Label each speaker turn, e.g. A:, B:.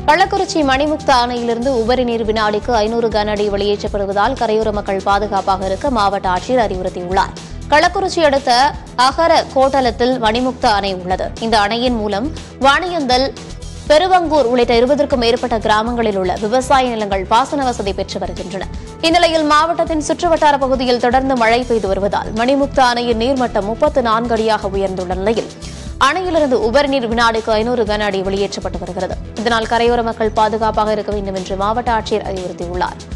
A: கள்ளக்குறிச்சி மணிமுக்த அணையிலிருந்து உபரி நீர் வினாடிக்கு ஐநூறு கன அடி வெளியேற்றப்படுவதால் கரையோர மக்கள் பாதுகாப்பாக இருக்க மாவட்ட ஆட்சியர் அறிவுறுத்தியுள்ளார் கள்ளக்குறிச்சி அடுத்த அகர கோட்டலத்தில் மணிமுக்த அணை உள்ளது இந்த அணையின் மூலம் வாணியந்தல் பெருவங்கூர் உள்ளிட்ட இருபதற்கும் மேற்பட்ட கிராமங்களில் உள்ள விவசாய நிலங்கள் பாசன வசதி பெற்று வருகின்றன இந்நிலையில் மாவட்டத்தின் சுற்றுவட்டார பகுதியில் தொடர்ந்து மழை பெய்து வருவதால் மணிமுக்த அணையின் நீர்மட்டம் முப்பத்து நான்கு அடியாக உயர்ந்துள்ள நிலையில் அணையிலிருந்து உபரி நீர் வினாடிக்கு ஐநூறு கன அடி வெளியேற்றப்பட்டு வருகிறது இதனால் கரையோர மக்கள் பாதுகாப்பாக இருக்க வேண்டும் என்று மாவட்ட ஆட்சியர் அறிவுறுத்தியுள்ளார்